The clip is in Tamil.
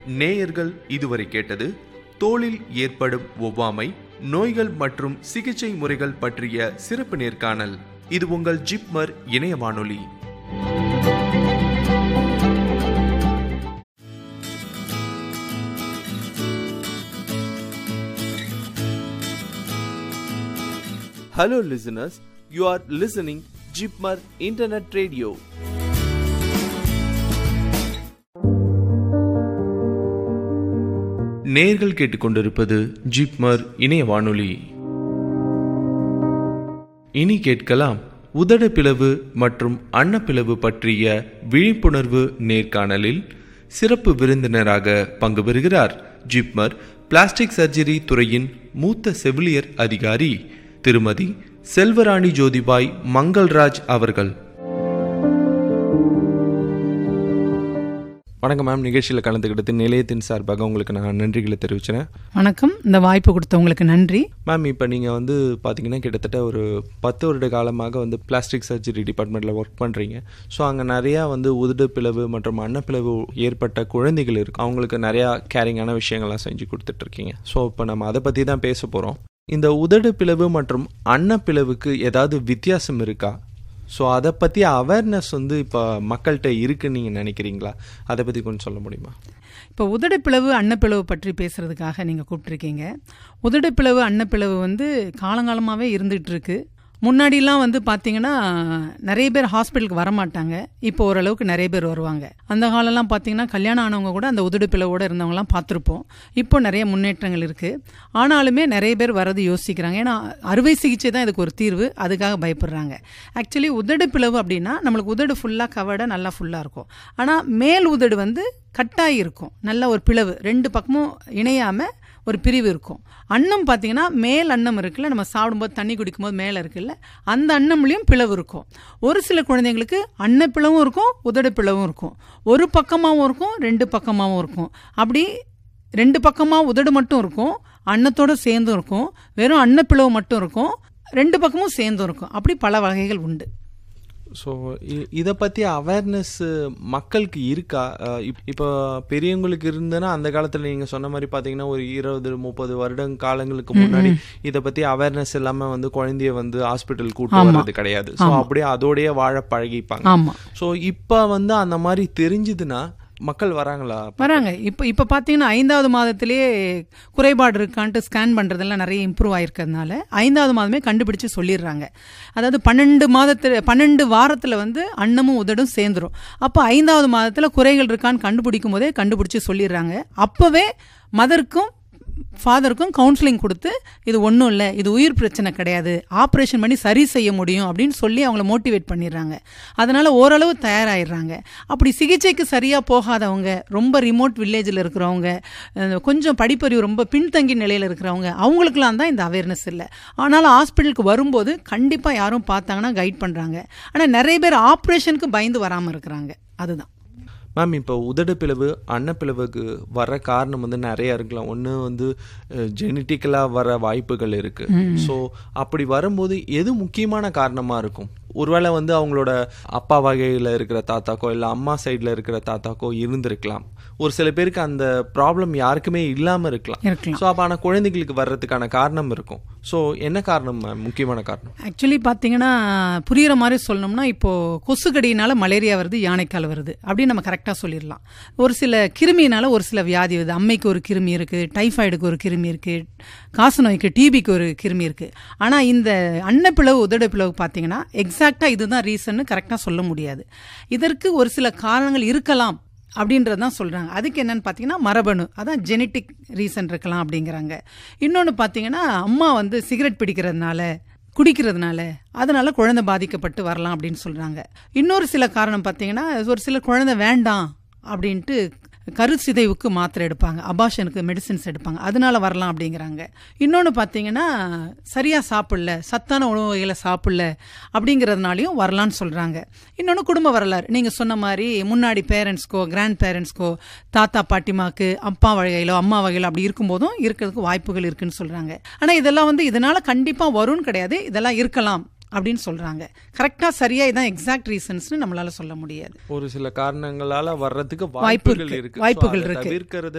நேயர்கள் இதுவரை கேட்டது தோலில் ஏற்படும் ஒவ்வாமை நோய்கள் மற்றும் சிகிச்சை முறைகள் பற்றிய சிறப்பு நேர்காணல் இது உங்கள் ஜிப்மர் இணைய வானொலி Hello listeners, you are listening Jipmar Internet Radio. நேர்கள் கேட்டுக்கொண்டிருப்பது ஜிப்மர் இணைய வானொலி இனி கேட்கலாம் உதட பிளவு மற்றும் அன்னப்பிளவு பற்றிய விழிப்புணர்வு நேர்காணலில் சிறப்பு விருந்தினராக பங்கு பெறுகிறார் ஜிப்மர் பிளாஸ்டிக் சர்ஜரி துறையின் மூத்த செவிலியர் அதிகாரி திருமதி செல்வராணி ஜோதிபாய் மங்கள்ராஜ் அவர்கள் வணக்கம் மேம் நிகழ்ச்சியில் கலந்துக்கிட்டது நிலையத்தின் சார்பாக உங்களுக்கு நான் நன்றிகளை தெரிவிக்கிறேன் வணக்கம் இந்த வாய்ப்பு கொடுத்தவங்களுக்கு நன்றி மேம் இப்போ நீங்கள் வந்து பார்த்தீங்கன்னா கிட்டத்தட்ட ஒரு பத்து வருட காலமாக வந்து பிளாஸ்டிக் சர்ஜரி டிபார்ட்மெண்ட்டில் ஒர்க் பண்ணுறீங்க ஸோ அங்கே நிறையா வந்து உதடு பிளவு மற்றும் அன்னப்பிளவு ஏற்பட்ட குழந்தைகள் இருக்கு அவங்களுக்கு நிறையா கேரிங்கான விஷயங்கள்லாம் செஞ்சு கொடுத்துட்ருக்கீங்க ஸோ இப்போ நம்ம அதை பற்றி தான் பேச போகிறோம் இந்த உதடு பிளவு மற்றும் அன்னப்பிளவுக்கு ஏதாவது வித்தியாசம் இருக்கா ஸோ அதை பற்றி அவேர்னஸ் வந்து இப்போ மக்கள்கிட்ட இருக்குன்னு நீங்கள் நினைக்கிறீங்களா அதை பற்றி கொஞ்சம் சொல்ல முடியுமா இப்போ உதடுப்பிளவு அன்னப்பிளவு பற்றி பேசுறதுக்காக நீங்கள் கூப்பிட்ருக்கீங்க உதடுப்பிளவு அன்னப்பிளவு வந்து காலங்காலமாகவே இருந்துகிட்டு இருக்கு முன்னாடிலாம் வந்து பார்த்தீங்கன்னா நிறைய பேர் ஹாஸ்பிட்டலுக்கு வரமாட்டாங்க இப்போ ஓரளவுக்கு நிறைய பேர் வருவாங்க அந்த காலம்லாம் பார்த்தீங்கன்னா கல்யாணம் ஆனவங்க கூட அந்த உதடு பிளவோட இருந்தவங்கலாம் பார்த்துருப்போம் இப்போ நிறைய முன்னேற்றங்கள் இருக்குது ஆனாலுமே நிறைய பேர் வரது யோசிக்கிறாங்க ஏன்னா அறுவை சிகிச்சை தான் இதுக்கு ஒரு தீர்வு அதுக்காக பயப்படுறாங்க ஆக்சுவலி உதடு பிளவு அப்படின்னா நம்மளுக்கு உதடு ஃபுல்லாக கவர்டாக நல்லா ஃபுல்லாக இருக்கும் ஆனால் மேல் உதடு வந்து கட்டாகி இருக்கும் நல்ல ஒரு பிளவு ரெண்டு பக்கமும் இணையாமல் ஒரு பிரிவு இருக்கும் அன்னம் பார்த்தீங்கன்னா மேல் அன்னம் இருக்குல்ல நம்ம சாப்பிடும்போது தண்ணி குடிக்கும்போது மேலே இருக்குல்ல அந்த அன்னம்லேயும் பிளவு இருக்கும் ஒரு சில குழந்தைங்களுக்கு அன்ன பிளவும் இருக்கும் உதடு பிளவும் இருக்கும் ஒரு பக்கமாகவும் இருக்கும் ரெண்டு பக்கமாகவும் இருக்கும் அப்படி ரெண்டு பக்கமாக உதடு மட்டும் இருக்கும் அன்னத்தோட சேர்ந்தும் இருக்கும் வெறும் அன்னப்பிளவு மட்டும் இருக்கும் ரெண்டு பக்கமும் சேர்ந்தும் இருக்கும் அப்படி பல வகைகள் உண்டு ஸோ இதை பற்றி அவேர்னஸ் மக்களுக்கு இருக்கா அஹ் இப்- இப்போ பெரியவங்களுக்கு இருந்ததுன்னா அந்த காலத்தில் நீங்கள் சொன்ன மாதிரி பார்த்தீங்கன்னா ஒரு இருபது முப்பது வருடம் காலங்களுக்கு முன்னாடி இதை பற்றி அவேர்னஸ் இல்லாமல் வந்து குழந்தைய வந்து ஹாஸ்பிட்டல் கூட்டு வர்றது கிடையாது ஸோ அப்படியே அதோடய வாழ பழகிப்பாங்க ஆமாம் ஸோ இப்போ வந்து அந்த மாதிரி தெரிஞ்சுதுன்னா மக்கள் வராங்களா வராங்க இப்போ இப்போ பார்த்தீங்கன்னா ஐந்தாவது மாதத்திலேயே குறைபாடு இருக்கான்ட்டு ஸ்கேன் பண்ணுறதெல்லாம் நிறைய இம்ப்ரூவ் ஆயிருக்கிறதுனால ஐந்தாவது மாதமே கண்டுபிடிச்சு சொல்லிடுறாங்க அதாவது பன்னெண்டு மாதத்தில் பன்னெண்டு வாரத்தில் வந்து அன்னமும் உதடும் சேர்ந்துரும் அப்போ ஐந்தாவது மாதத்தில் குறைகள் இருக்கான்னு கண்டுபிடிக்கும் போதே கண்டுபிடிச்சு சொல்லிடுறாங்க அப்போவே மதருக்கும் ஃபாதருக்கும் கவுன்சிலிங் கொடுத்து இது ஒன்றும் இல்லை இது உயிர் பிரச்சனை கிடையாது ஆப்ரேஷன் பண்ணி சரி செய்ய முடியும் அப்படின்னு சொல்லி அவங்கள மோட்டிவேட் பண்ணிடுறாங்க அதனால ஓரளவு தயாராகிடுறாங்க அப்படி சிகிச்சைக்கு சரியாக போகாதவங்க ரொம்ப ரிமோட் வில்லேஜில் இருக்கிறவங்க அஹ், கொஞ்சம் படிப்பறிவு ரொம்ப பின்தங்கி நிலையில் இருக்கிறவங்க அவங்களுக்குலாம் தான் இந்த அவேர்னஸ் இல்லை ஆனாலும் ஹாஸ்பிட்டலுக்கு வரும்போது கண்டிப்பாக யாரும் பார்த்தாங்கன்னா கைட் பண்ணுறாங்க ஆனால் நிறைய பேர் ஆப்ரேஷனுக்கு பயந்து வராமல் இருக்கிறாங்க அதுதான் மேம் இப்போ உதடு பிளவு அன்னப்பிளவுக்கு வர காரணம் வந்து நிறைய இருக்கலாம் ஒன்று வந்து ஜெனட்டிக்கலாக வர வாய்ப்புகள் இருக்கு ஸோ அப்படி வரும்போது எது முக்கியமான காரணமாக இருக்கும் ஒருவேளை வந்து அவங்களோட அப்பா வகையில் இருக்கிற தாத்தாக்கோ இல்லை அம்மா சைடில் இருக்கிற தாத்தாக்கோ இருந்திருக்கலாம் ஒரு சில பேருக்கு அந்த ப்ராப்ளம் யாருக்குமே இல்லாமல் இருக்கலாம் இருக்கலாம் ஸோ அப்போ ஆனால் குழந்தைகளுக்கு வர்றதுக்கான காரணம் இருக்கும் ஸோ என்ன காரணம் ma'am? முக்கியமான காரணம் ஆக்சுவலி பார்த்தீங்கன்னா புரியுற மாதிரி சொல்லணும்னா இப்போ கொசுக்கடியினால மலேரியா வருது யானைக்கால் வருது அப்படின்னு நம்ம கரெக்டாக சொல்லிடலாம் ஒரு சில கிருமியினால ஒரு சில வியாதி வருது அம்மைக்கு ஒரு கிருமி இருக்கு டைஃபாய்டுக்கு ஒரு கிருமி இருக்கு காச நோய்க்கு டிபிக்கு ஒரு கிருமி இருக்கு ஆனால் இந்த அன்னப்பிளவு உதடு பிளவு பார்த்தீங்கன்னா எக்ஸாக்டாக இதுதான் ரீசன்னு கரெக்டாக சொல்ல முடியாது இதற்கு ஒரு சில காரணங்கள் இருக்கலாம் அப்படின்றது தான் சொல்கிறாங்க அதுக்கு என்னன்னு பார்த்தீங்கன்னா மரபணு அதான் ஜெனட்டிக் ரீசன் இருக்கலாம் அப்படிங்கிறாங்க இன்னொன்று பார்த்தீங்கன்னா அம்மா வந்து சிகரெட் பிடிக்கிறதுனால குடிக்கிறதுனால அதனால குழந்தை பாதிக்கப்பட்டு வரலாம் அப்படின்னு சொல்கிறாங்க இன்னொரு சில காரணம் பார்த்தீங்கன்னா ஒரு சில குழந்தை வேண்டாம் அப்படின்ட்டு கருச்சிதைவுக்கு மாத்திரை எடுப்பாங்க அபாஷனுக்கு மெடிசின்ஸ் எடுப்பாங்க அதனால வரலாம் அப்படிங்கிறாங்க இன்னொன்று பார்த்தீங்கன்னா சரியாக சாப்பிடல சத்தான உணவு வகைகளை சாப்பிடல அப்படிங்கிறதுனாலையும் வரலான்னு சொல்கிறாங்க இன்னொன்று குடும்ப வரலாறு நீங்கள் சொன்ன மாதிரி முன்னாடி பேரண்ட்ஸ்க்கோ கிராண்ட் பேரண்ட்ஸ்க்கோ தாத்தா பாட்டிமாக்கு அப்பா வகையிலோ அம்மா வகையிலோ அப்படி இருக்கும்போதும் இருக்கிறதுக்கு வாய்ப்புகள் இருக்குன்னு சொல்கிறாங்க ஆனால் இதெல்லாம் வந்து இதனால் கண்டிப்பாக வரும்னு கிடையாது இதெல்லாம் இருக்கலாம் அப்படின்னு சொல்றாங்க கரெக்டா சரியா இதான் எக்ஸாக்ட் ரீசன்ஸ்னு நம்மளால சொல்ல முடியாது ஒரு சில காரணங்களால வர்றதுக்கு வாய்ப்பு வாய்ப்புகள் இருக்கு. இருக்கு So, வாய்ப்புகள் அதை இருக்கு. தவிர்க்கிறது